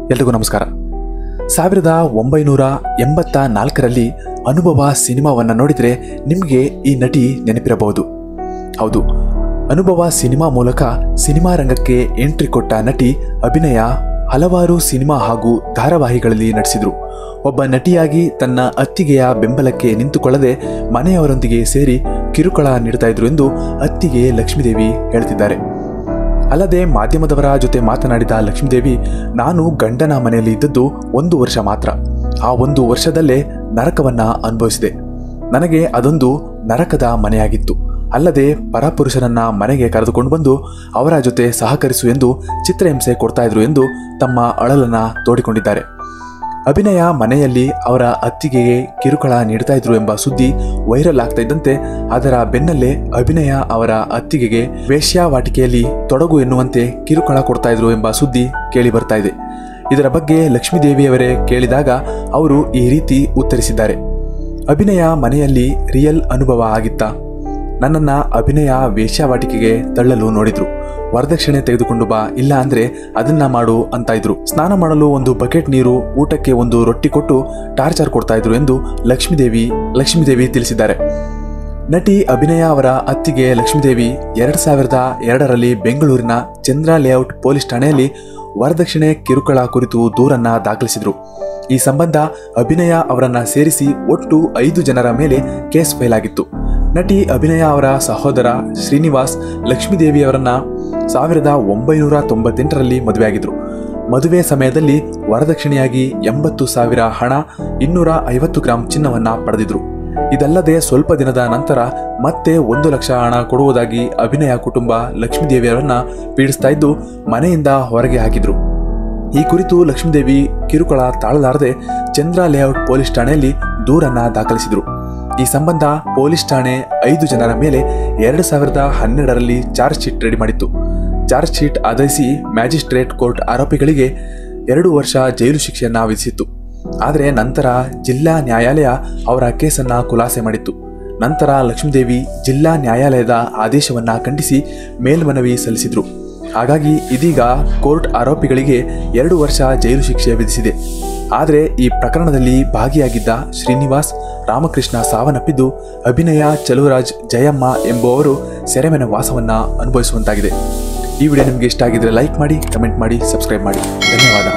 ಎಲ್ರಿಗೂ ನಮಸ್ಕಾರ ಸಾವಿರದ ಒಂಬೈನೂರ ಎಂಬತ್ತ ನಾಲ್ಕರಲ್ಲಿ ಅನುಭವ ಸಿನಿಮಾವನ್ನು ನೋಡಿದರೆ ನಿಮಗೆ ಈ ನಟಿ ನೆನಪಿರಬಹುದು ಹೌದು ಅನುಭವ ಸಿನಿಮಾ ಮೂಲಕ ಸಿನಿಮಾ ರಂಗಕ್ಕೆ ಎಂಟ್ರಿ ಕೊಟ್ಟ ನಟಿ ಅಭಿನಯ ಹಲವಾರು ಸಿನಿಮಾ ಹಾಗೂ ಧಾರಾವಾಹಿಗಳಲ್ಲಿ ನಟಿಸಿದರು ಒಬ್ಬ ನಟಿಯಾಗಿ ತನ್ನ ಅತ್ತಿಗೆಯ ಬೆಂಬಲಕ್ಕೆ ನಿಂತುಕೊಳ್ಳದೆ ಮನೆಯವರೊಂದಿಗೆ ಸೇರಿ ಕಿರುಕುಳ ನೀಡ್ತಾ ಇದ್ರು ಎಂದು ಅತ್ತಿಗೆ ಲಕ್ಷ್ಮೀದೇವಿ ಹೇಳ್ತಿದ್ದಾರೆ ಅಲ್ಲದೆ ಮಾಧ್ಯಮದವರ ಜೊತೆ ಮಾತನಾಡಿದ ಲಕ್ಷ್ಮೀದೇವಿ ನಾನು ಗಂಡನ ಮನೆಯಲ್ಲಿ ಇದ್ದದ್ದು ಒಂದು ವರ್ಷ ಮಾತ್ರ ಆ ಒಂದು ವರ್ಷದಲ್ಲೇ ನರಕವನ್ನ ಅನುಭವಿಸಿದೆ ನನಗೆ ಅದೊಂದು ನರಕದ ಮನೆಯಾಗಿತ್ತು ಅಲ್ಲದೆ ಪರಪುರುಷರನ್ನ ಮನೆಗೆ ಕರೆದುಕೊಂಡು ಬಂದು ಅವರ ಜೊತೆ ಸಹಕರಿಸು ಎಂದು ಚಿತ್ರಹಿಂಸೆ ಕೊಡ್ತಾ ಇದ್ರು ಎಂದು ತಮ್ಮ ಅಳಲನ್ನ ತೋಡಿಕೊಂಡಿದ್ದಾರೆ ಅಭಿನಯ ಮನೆಯಲ್ಲಿ ಅವರ ಅತ್ತಿಗೆಗೆ ಕಿರುಕುಳ ನೀಡ್ತಾ ಇದ್ರು ಎಂಬ ಸುದ್ದಿ ವೈರಲ್ ಆಗ್ತಾ ಇದ್ದಂತೆ ಅದರ ಬೆನ್ನಲ್ಲೇ ಅಭಿನಯ ಅವರ ಅತ್ತಿಗೆಗೆ ವೇಶ್ಯಾವಾಟಿಕೆಯಲ್ಲಿ ತೊಡಗು ಎನ್ನುವಂತೆ ಕಿರುಕುಳ ಕೊಡ್ತಾ ಇದ್ರು ಎಂಬ ಸುದ್ದಿ ಕೇಳಿ ಬರ್ತಾ ಇದೆ ಇದರ ಬಗ್ಗೆ ಲಕ್ಷ್ಮೀದೇವಿಯವರೇ ಕೇಳಿದಾಗ ಅವರು ಈ ರೀತಿ ಉತ್ತರಿಸಿದ್ದಾರೆ ಅಭಿನಯ ಮನೆಯಲ್ಲಿ ರಿಯಲ್ ಅನುಭವ ಆಗಿತ್ತಾ ನನ್ನನ್ನ ಅಭಿನಯ ವೇಶ್ಯಾವಾಟಿಕೆಗೆ ತಳ್ಳಲು ನೋಡಿದ್ರು ವರದಕ್ಷಿಣೆ ತೆಗೆದುಕೊಂಡು ಬಾ ಇಲ್ಲ ಅಂದ್ರೆ ಅದನ್ನ ಮಾಡು ಅಂತ ಇದ್ರು ಸ್ನಾನ ಮಾಡಲು ಒಂದು ಬಕೆಟ್ ನೀರು ಊಟಕ್ಕೆ ಒಂದು ರೊಟ್ಟಿ ಕೊಟ್ಟು ಟಾರ್ಚರ್ ಕೊಡ್ತಾ ಇದ್ರು ಎಂದು ಲಕ್ಷ್ಮೀದೇವಿ ಲಕ್ಷ್ಮೀದೇವಿ ತಿಳಿಸಿದ್ದಾರೆ ನಟಿ ಅಭಿನಯ ಅವರ ಅತ್ತಿಗೆ ಲಕ್ಷ್ಮೀದೇವಿ ಎರಡ್ ಸಾವಿರದ ಎರಡರಲ್ಲಿ ಬೆಂಗಳೂರಿನ ಚಂದ್ರ ಲೇಔಟ್ ಪೊಲೀಸ್ ಠಾಣೆಯಲ್ಲಿ ವರದಕ್ಷಿಣೆ ಕಿರುಕುಳ ಕುರಿತು ದೂರನ್ನ ದಾಖಲಿಸಿದ್ರು ಈ ಸಂಬಂಧ ಅಭಿನಯ ಅವರನ್ನ ಸೇರಿಸಿ ಒಟ್ಟು ಐದು ಜನರ ಮೇಲೆ ಕೇಸ್ ಫೈಲ್ ಆಗಿತ್ತು ನಟಿ ಅಭಿನಯ ಅವರ ಸಹೋದರ ಶ್ರೀನಿವಾಸ್ ಲಕ್ಷ್ಮೀದೇವಿಯವರನ್ನ ಸಾವಿರದ ಒಂಬೈನೂರ ತೊಂಬತ್ತೆಂಟರಲ್ಲಿ ಮದುವೆಯಾಗಿದ್ರು ಮದುವೆ ಸಮಯದಲ್ಲಿ ವರದಕ್ಷಿಣೆಯಾಗಿ ಎಂಬತ್ತು ಸಾವಿರ ಹಣ ಇನ್ನೂರ ಐವತ್ತು ಗ್ರಾಂ ಚಿನ್ನವನ್ನ ಪಡೆದಿದ್ರು ಇದಲ್ಲದೆ ಸ್ವಲ್ಪ ದಿನದ ನಂತರ ಮತ್ತೆ ಒಂದು ಲಕ್ಷ ಹಣ ಕೊಡುವುದಾಗಿ ಅಭಿನಯ ಕುಟುಂಬ ಲಕ್ಷ್ಮೀದೇವಿಯವರನ್ನ ಪೀಡಿಸ್ತಾ ಇದ್ದು ಮನೆಯಿಂದ ಹೊರಗೆ ಹಾಕಿದ್ರು ಈ ಕುರಿತು ಲಕ್ಷ್ಮೀದೇವಿ ಕಿರುಕುಳ ತಾಳಲಾರದೆ ಚಂದ್ರ ಲೇಔಟ್ ಪೊಲೀಸ್ ಠಾಣೆಯಲ್ಲಿ ದೂರನ್ನ ದಾಖಲಿಸಿದ್ರು ಈ ಸಂಬಂಧ ಪೊಲೀಸ್ ಠಾಣೆ ಐದು ಜನರ ಮೇಲೆ ಎರಡು ಸಾವಿರದ ಹನ್ನೆರಡರಲ್ಲಿ ಚಾರ್ಜ್ ಶೀಟ್ ರೆಡಿ ಮಾಡಿತ್ತು ಚಾರ್ಜ್ ಶೀಟ್ ಆಧರಿಸಿ ಮ್ಯಾಜಿಸ್ಟ್ರೇಟ್ ಕೋರ್ಟ್ ಆರೋಪಿಗಳಿಗೆ ಎರಡು ವರ್ಷ ಜೈಲು ಶಿಕ್ಷೆಯನ್ನ ವಿಧಿಸಿತ್ತು ಆದರೆ ನಂತರ ಜಿಲ್ಲಾ ನ್ಯಾಯಾಲಯ ಅವರ ಕೇಸನ್ನ ಖುಲಾಸೆ ಮಾಡಿತ್ತು ನಂತರ ಲಕ್ಷ್ಮೀದೇವಿ ಜಿಲ್ಲಾ ನ್ಯಾಯಾಲಯದ ಆದೇಶವನ್ನ ಖಂಡಿಸಿ ಮೇಲ್ಮನವಿ ಸಲ್ಲಿಸಿದ್ರು ಹಾಗಾಗಿ ಇದೀಗ ಕೋರ್ಟ್ ಆರೋಪಿಗಳಿಗೆ ಎರಡು ವರ್ಷ ಜೈಲು ಶಿಕ್ಷೆ ವಿಧಿಸಿದೆ ಆದರೆ ಈ ಪ್ರಕರಣದಲ್ಲಿ ಭಾಗಿಯಾಗಿದ್ದ ಶ್ರೀನಿವಾಸ್ ರಾಮಕೃಷ್ಣ ಸಾವನ್ನಪ್ಪಿದ್ದು ಅಭಿನಯ ಚಲುವರಾಜ್ ಜಯಮ್ಮ ಎಂಬುವವರು ಸೆರೆಮನೆ ವಾಸವನ್ನ ಅನುಭವಿಸುವಂತಾಗಿದೆ ಈ ವಿಡಿಯೋ ನಿಮಗೆ ಇಷ್ಟ ಆಗಿದ್ರೆ ಲೈಕ್ ಮಾಡಿ ಕಮೆಂಟ್ ಮಾಡಿ ಸಬ್ಸ್ಕ್ರೈಬ್ ಮಾಡಿ ಧನ್ಯವಾದ